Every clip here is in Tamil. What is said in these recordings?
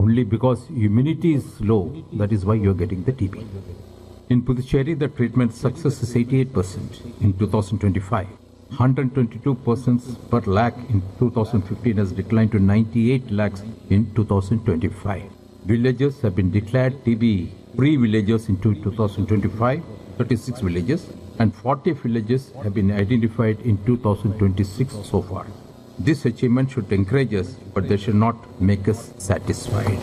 only because immunity is low. That is why you are getting the TB. In Puducherry, the treatment success is 88% in 2025. 122 persons per lakh in 2015 has declined to 98 lakhs in 2025. Villages have been declared TB free villages in 2025, 36 villages, and 40 villages have been identified in 2026 so far. This achievement should encourage us, but they should not make us satisfied.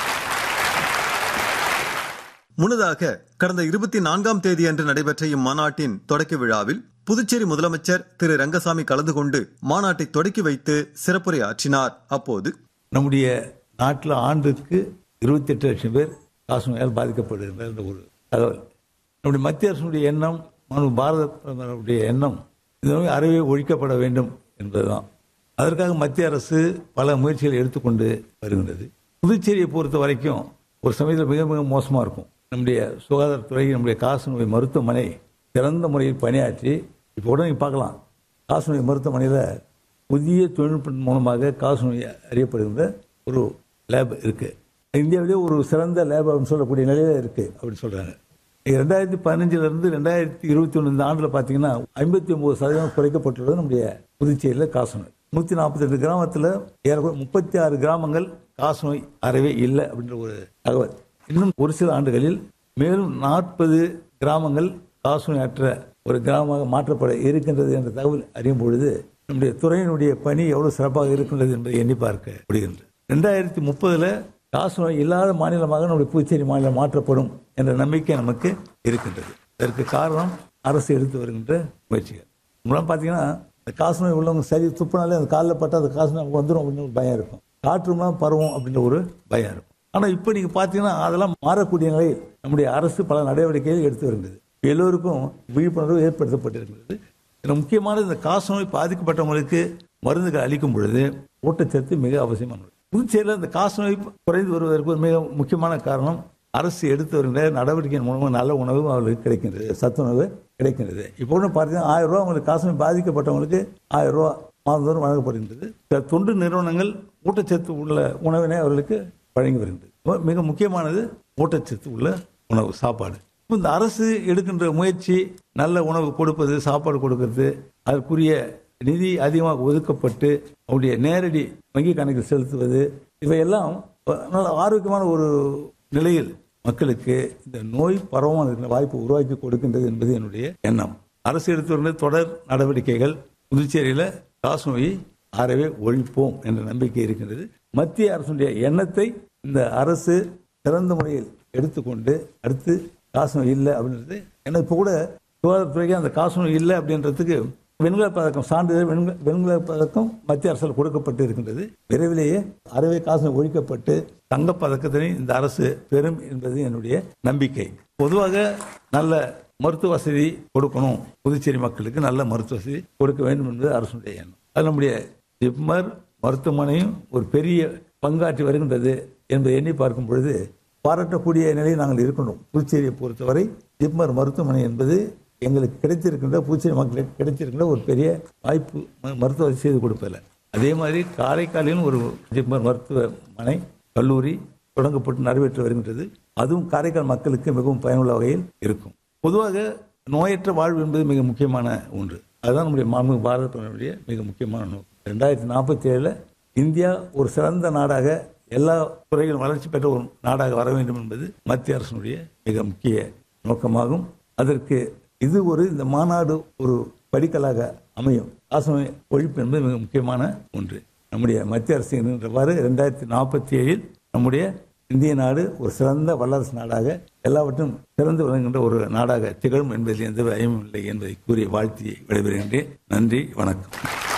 முன்னதாக கடந்த இருபத்தி நான்காம் தேதியன்று நடைபெற்ற இம்மாநாட்டின் தொடக்க விழாவில் புதுச்சேரி முதலமைச்சர் திரு ரங்கசாமி கலந்து கொண்டு மாநாட்டை தொடக்கி வைத்து சிறப்புரை ஆற்றினார் அப்போது நம்முடைய நாட்டில் ஆண்டுக்கு இருபத்தி எட்டு லட்சம் பேர் காசநோயால் பாதிக்கப்படுகின்ற என்ற ஒரு தகவல் நம்முடைய மத்திய அரசுடைய எண்ணம் மனு பாரத பிரதமருடைய எண்ணம் இந்த நோய் அறவே ஒழிக்கப்பட வேண்டும் என்பதுதான் அதற்காக மத்திய அரசு பல முயற்சிகளை எடுத்துக்கொண்டு வருகின்றது புதுச்சேரியை பொறுத்த வரைக்கும் ஒரு சமயத்தில் மிக மிக மோசமாக இருக்கும் நம்முடைய சுகாதாரத்துறை நம்முடைய காசநோய் மருத்துவமனை சிறந்த முறையில் பணியாற்றி இப்போ கூட நீங்கள் பார்க்கலாம் காசநோய் மருத்துவமனையில் புதிய தொழில்நுட்பத்தின் மூலமாக காசநோய் அறியப்படுகின்ற ஒரு லேப் இருக்கு இந்தியாவிலே ஒரு சிறந்த லேப் அப்படின்னு சொல்லக்கூடிய நிலையில இருக்கு அப்படின்னு சொல்றாங்க ரெண்டாயிரத்தி பதினஞ்சுல இருந்து ரெண்டாயிரத்தி இருபத்தி ஒன்று இந்த ஆண்டுல பாத்தீங்கன்னா ஐம்பத்தி ஒன்பது சதவீதம் குறைக்கப்பட்டுள்ளது நம்முடைய புதுச்சேரியில காசநோய் நூத்தி நாற்பத்தி ரெண்டு கிராமத்துல ஏறக்குறைய முப்பத்தி ஆறு கிராமங்கள் காசநோய் அறவே இல்லை அப்படின்ற ஒரு தகவல் இன்னும் ஒரு சில ஆண்டுகளில் மேலும் நாற்பது கிராமங்கள் காசநோய் அற்ற ஒரு கிராமமாக மாற்றப்பட இருக்கின்றது என்ற தகவல் அறியும் பொழுது நம்முடைய துறையினுடைய பணி எவ்வளவு சிறப்பாக இருக்கின்றது என்பதை எண்ணி பார்க்க முடிகின்றது ரெண்டாயிரத்தி முப்பதுல காசநோய் இல்லாத மாநிலமாக நம்முடைய புதுச்சேரி மாநிலம் மாற்றப்படும் என்ற நம்பிக்கை நமக்கு இருக்கின்றது இதற்கு காரணம் அரசு எடுத்து வருகின்ற முயற்சிகள் முன்னாடி பார்த்தீங்கன்னா இந்த காசநோய் உள்ளவங்க சரி துப்புனாலே அந்த காலில் பட்டா அந்த காசு நமக்கு வந்துடும் அப்படின்னு ஒரு பயம் இருக்கும் காற்றுனா பருவம் அப்படின்ற ஒரு பயம் இருக்கும் ஆனால் இப்போ நீங்கள் பார்த்தீங்கன்னா அதெல்லாம் மாறக்கூடிய நிலையில் நம்முடைய அரசு பல நடவடிக்கைகள் எடுத்து வருகிறது எல்லோருக்கும் விழிப்புணர்வு ஏற்படுத்தப்பட்டிருக்கிறது இதில் முக்கியமானது இந்த காசநோய் பாதிக்கப்பட்டவங்களுக்கு மருந்துகள் அளிக்கும் பொழுது ஊட்டச்சத்து மிக அவசியமானது புதுச்சேரியில் இந்த காசநோய் குறைந்து வருவதற்கு ஒரு மிக முக்கியமான காரணம் அரசு எடுத்து வருகின்ற நடவடிக்கையின் மூலமாக நல்ல உணவு அவர்களுக்கு கிடைக்கின்றது சத்துணவு கிடைக்கின்றது இப்போ ஒன்று பார்த்தீங்கன்னா ஆயிரம் ரூபா அவங்களுக்கு காசநோய் பாதிக்கப்பட்டவங்களுக்கு ஆயிரம் ரூபா மாதந்தோறும் வழங்கப்படுகின்றது சில தொண்டு நிறுவனங்கள் ஊட்டச்சத்து உள்ள உணவினை அவர்களுக்கு வழங்கி வருகின்றது மிக முக்கியமானது ஊட்டச்சத்து உள்ள உணவு சாப்பாடு இந்த அரசு எடுக்கின்ற முயற்சி நல்ல உணவு கொடுப்பது சாப்பாடு கொடுக்கிறது அதற்குரிய நிதி அதிகமாக ஒதுக்கப்பட்டு அவருடைய நேரடி வங்கி கணக்கில் செலுத்துவது இவையெல்லாம் நல்ல ஆரோக்கியமான ஒரு நிலையில் மக்களுக்கு இந்த நோய் பரவாமல் இருக்கிற வாய்ப்பு உருவாக்கி கொடுக்கின்றது என்பது என்னுடைய எண்ணம் அரசு எடுத்து வருகிற தொடர் நடவடிக்கைகள் புதுச்சேரியில் காசநோயை அறவே ஒழிப்போம் என்ற நம்பிக்கை இருக்கின்றது மத்திய அரசுடைய எண்ணத்தை இந்த அரசு சிறந்த முறையில் எடுத்துக்கொண்டு அடுத்து காசநோய் இல்லை அப்படின்றது ஏன்னா இப்போ கூட சுகாதாரத்துறைக்கு அந்த காசநோய் இல்லை அப்படின்றதுக்கு வெண்கல பதக்கம் சான்றிதழ் வெண்கல வெண்கல பதக்கம் மத்திய அரசால் கொடுக்கப்பட்டு இருக்கின்றது விரைவிலேயே அறவே காசு ஒழிக்கப்பட்டு தங்கப் பதக்கத்தினை இந்த அரசு பெறும் என்பது என்னுடைய நம்பிக்கை பொதுவாக நல்ல மருத்துவ வசதி கொடுக்கணும் புதுச்சேரி மக்களுக்கு நல்ல மருத்துவ வசதி கொடுக்க வேண்டும் என்பது அரசுடைய எண்ணம் அது நம்முடைய ஜிப்மர் மருத்துவமனையும் ஒரு பெரிய பங்காற்றி வருகின்றது என்பதை எண்ணி பார்க்கும் பொழுது பாராட்டக்கூடிய நிலையில் நாங்கள் இருக்கணும் புதுச்சேரியை பொறுத்தவரை ஜிப்மர் மருத்துவமனை என்பது எங்களுக்கு கிடைத்திருக்கின்ற புதுச்சேரி மக்களுக்கு கிடைத்திருக்கின்ற ஒரு பெரிய வாய்ப்பு மருத்துவ செய்து கொடுப்பதில்லை அதே மாதிரி காரைக்காலிலும் ஒரு ஜிப்மர் மருத்துவமனை கல்லூரி தொடங்கப்பட்டு நிறைவேற்றி வருகின்றது அதுவும் காரைக்கால் மக்களுக்கு மிகவும் பயனுள்ள வகையில் இருக்கும் பொதுவாக நோயற்ற வாழ்வு என்பது மிக முக்கியமான ஒன்று அதுதான் நம்முடைய மாண்பு பாரத பிரதமருடைய மிக முக்கியமான நோக்கம் ரெண்டாயிரத்தி நாற்பத்தி ஏழுல இந்தியா ஒரு சிறந்த நாடாக எல்லா துறைகளும் வளர்ச்சி பெற்ற ஒரு நாடாக வர வேண்டும் என்பது மத்திய அரசினுடைய மிக முக்கிய நோக்கமாகும் அதற்கு இது ஒரு இந்த மாநாடு ஒரு படிக்கலாக அமையும் காசநோய் ஒழிப்பு என்பது மிக முக்கியமான ஒன்று நம்முடைய மத்திய அரசு என்கின்றவாறு இரண்டாயிரத்தி நாற்பத்தி ஏழில் நம்முடைய இந்திய நாடு ஒரு சிறந்த வல்லரசு நாடாக எல்லாவற்றும் சிறந்து விளங்குகின்ற ஒரு நாடாக திகழும் என்பதில் எந்த பயமும் இல்லை என்பதை கூறிய வாழ்த்தியை விடைபெறுகின்றேன் நன்றி வணக்கம்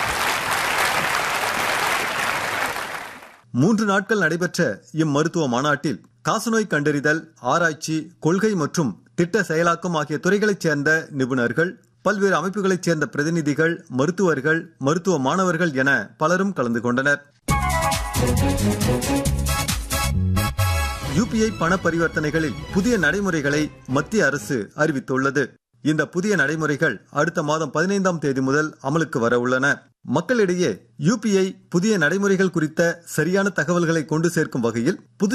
மூன்று நாட்கள் நடைபெற்ற இம்மருத்துவ மாநாட்டில் காசநோய் கண்டறிதல் ஆராய்ச்சி கொள்கை மற்றும் திட்ட செயலாக்கம் ஆகிய துறைகளைச் சேர்ந்த நிபுணர்கள் பல்வேறு அமைப்புகளைச் சேர்ந்த பிரதிநிதிகள் மருத்துவர்கள் மருத்துவ மாணவர்கள் என பலரும் கலந்து கொண்டனர் யுபிஐ பண பரிவர்த்தனைகளில் புதிய நடைமுறைகளை மத்திய அரசு அறிவித்துள்ளது இந்த புதிய நடைமுறைகள் அடுத்த மாதம் பதினைந்தாம் தேதி முதல் அமலுக்கு வர உள்ளன மக்களிடையே யுபிஐ புதிய நடைமுறைகள் குறித்த சரியான தகவல்களை கொண்டு சேர்க்கும் வகையில் புது